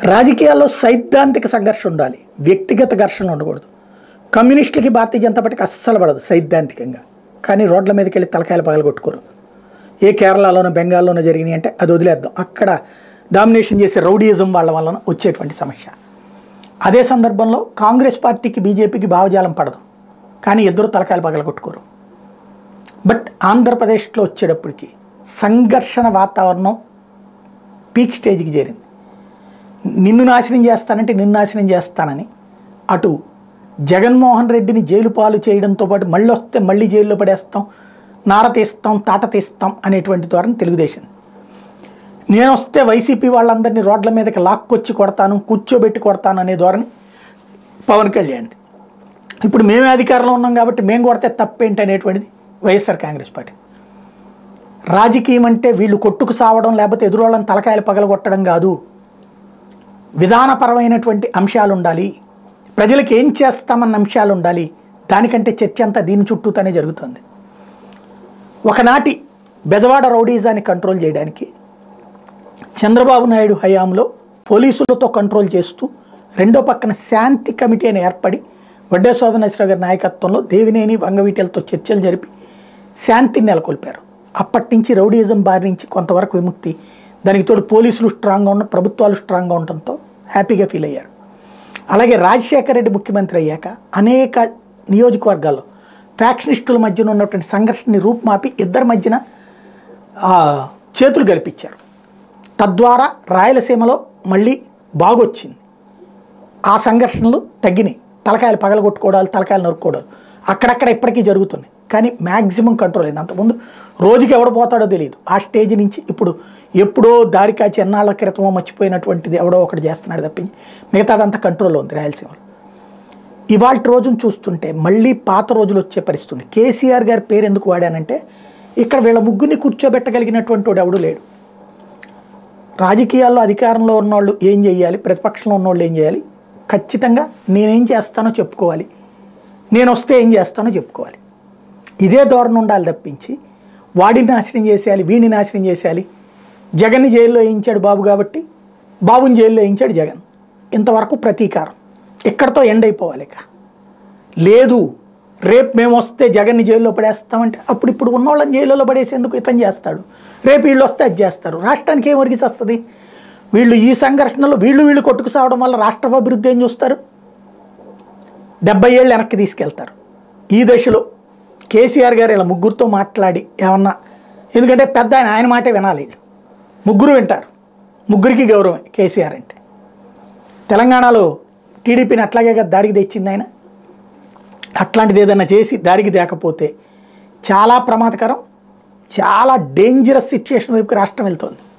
రాజకీయాల్లో సైద్ధాంతిక సంఘర్షణ ఉండాలి వ్యక్తిగత ఘర్షణ ఉండకూడదు కమ్యూనిస్టులకి భారతీయ జనతా పార్టీకి అస్సలు పడదు సైద్ధాంతికంగా కానీ రోడ్ల మీదకి వెళ్ళి తలకాయలు పగలగొట్టుకోరు ఏ కేరళలోనో బెంగాల్లోనో జరిగినాయి అంటే అది వదిలేద్దాం అక్కడ డామినేషన్ చేసే రౌడీయిజం వాళ్ళ వలన వచ్చేటువంటి సమస్య అదే సందర్భంలో కాంగ్రెస్ పార్టీకి బీజేపీకి భావజాలం పడదు కానీ ఇద్దరు తలకాయలు పగలగొట్టుకోరు బట్ ఆంధ్రప్రదేశ్లో వచ్చేటప్పటికి సంఘర్షణ వాతావరణం పీక్ స్టేజ్కి చేరింది నిన్ను నాశనం చేస్తానంటే నిన్ను నాశనం చేస్తానని అటు జగన్మోహన్ రెడ్డిని జైలు పాలు చేయడంతో పాటు మళ్ళీ వస్తే మళ్ళీ జైల్లో పడేస్తాం నార తీస్తాం తాట తీస్తాం అనేటువంటి ద్వారా తెలుగుదేశం నేను వస్తే వైసీపీ వాళ్ళందరినీ రోడ్ల మీదకి లాక్కొచ్చి కొడతాను కూర్చోబెట్టి కొడతాను అనే ధోరణి పవన్ కళ్యాణ్ ఇప్పుడు మేమే అధికారంలో ఉన్నాం కాబట్టి మేము కొడితే తప్పేంటి అనేటువంటిది వైఎస్ఆర్ కాంగ్రెస్ పార్టీ రాజకీయం అంటే వీళ్ళు కొట్టుకు సావడం లేకపోతే ఎదురోళ్ళని తలకాయలు పగలగొట్టడం కాదు విధానపరమైనటువంటి అంశాలు ఉండాలి ప్రజలకు ఏం చేస్తామన్న అంశాలు ఉండాలి దానికంటే చర్చ అంతా దీని చుట్టూతోనే జరుగుతుంది ఒకనాటి బెజవాడ రౌడీజాన్ని కంట్రోల్ చేయడానికి చంద్రబాబు నాయుడు హయాంలో పోలీసులతో కంట్రోల్ చేస్తూ రెండో పక్కన శాంతి కమిటీ అని ఏర్పడి వడ్డే శోభనేశ్వర గారి నాయకత్వంలో దేవినేని వంగవీటలతో చర్చలు జరిపి శాంతిని నెలకొల్పారు అప్పటి నుంచి రౌడీయిజం బారి నుంచి కొంతవరకు విముక్తి దానికి తోడు పోలీసులు స్ట్రాంగ్గా ఉన్న ప్రభుత్వాలు స్ట్రాంగ్గా ఉండటంతో హ్యాపీగా ఫీల్ అయ్యారు అలాగే రాజశేఖర రెడ్డి ముఖ్యమంత్రి అయ్యాక అనేక నియోజకవర్గాల్లో ఫ్యాక్షనిస్టుల మధ్యన ఉన్నటువంటి సంఘర్షణని రూపుమాపి ఇద్దరి మధ్యన ఆ, చేతులు గలిపించారు తద్వారా రాయలసీమలో మళ్ళీ బాగొచ్చింది ఆ సంఘర్షణలు తగ్గినాయి తలకాయలు పగలగొట్టుకోవడాలు తలకాయలు నరుక్కోవడాలు అక్కడక్కడ ఇప్పటికీ జరుగుతున్నాయి కానీ మ్యాక్సిమం కంట్రోల్ అయింది అంతకుముందు రోజుకి ఎవడు పోతాడో తెలియదు ఆ స్టేజ్ నుంచి ఇప్పుడు ఎప్పుడో దారి కాచి ఎన్నాళ్ళ క్రితమో మర్చిపోయినటువంటిది ఎవడో ఒకటి చేస్తున్నాడు తప్పించి మిగతాదంతా కంట్రోల్లో ఉంది రాయలసీమలో ఇవాళ రోజును చూస్తుంటే మళ్ళీ పాత రోజులు వచ్చే పరిస్థితి ఉంది కేసీఆర్ గారి పేరు ఎందుకు వాడానంటే ఇక్కడ వీళ్ళ ముగ్గురిని కూర్చోబెట్టగలిగినటువంటి వాడు ఎవడూ లేడు రాజకీయాల్లో అధికారంలో ఉన్నవాళ్ళు ఏం చేయాలి ప్రతిపక్షంలో ఉన్నవాళ్ళు ఏం చేయాలి ఖచ్చితంగా నేనేం చేస్తానో చెప్పుకోవాలి నేను వస్తే ఏం చేస్తానో చెప్పుకోవాలి ఇదే ధోరణి ఉండాలి తప్పించి వాడిని నాశనం చేసేయాలి వీడిని నాశనం చేసేయాలి జగన్ని జైల్లో వేయించాడు బాబు కాబట్టి బాబుని జైల్లో వేయించాడు జగన్ ఇంతవరకు ప్రతీకారం ఇక్కడతో ఎండ్ అయిపోవాలి ఇక లేదు రేపు మేము వస్తే జగన్ని జైల్లో పడేస్తామంటే అప్పుడు ఇప్పుడు ఉన్నోళ్ళని జైల్లో పడేసేందుకు ఇతను చేస్తాడు రేపు వీళ్ళు వస్తే అది చేస్తారు రాష్ట్రానికి ఏం ఒరిగిసి వస్తుంది వీళ్ళు ఈ సంఘర్షణలో వీళ్ళు వీళ్ళు కొట్టుకు సావడం వల్ల రాష్ట్ర అభివృద్ధి ఏం చూస్తారు డెబ్బై ఏళ్ళు వెనక్కి తీసుకెళ్తారు ఈ దశలో కేసీఆర్ గారు ఇలా ముగ్గురితో మాట్లాడి ఏమన్నా ఎందుకంటే పెద్ద ఆయన ఆయన మాటే వినాలి వీళ్ళు ముగ్గురు వింటారు ముగ్గురికి గౌరవం కేసీఆర్ అంటే తెలంగాణలో టీడీపీని అట్లాగే కదా దారికి తెచ్చింది ఆయన అట్లాంటిది ఏదైనా చేసి దారికి తేకపోతే చాలా ప్రమాదకరం చాలా డేంజరస్ సిచ్యుయేషన్ వైపుకి రాష్ట్రం వెళ్తుంది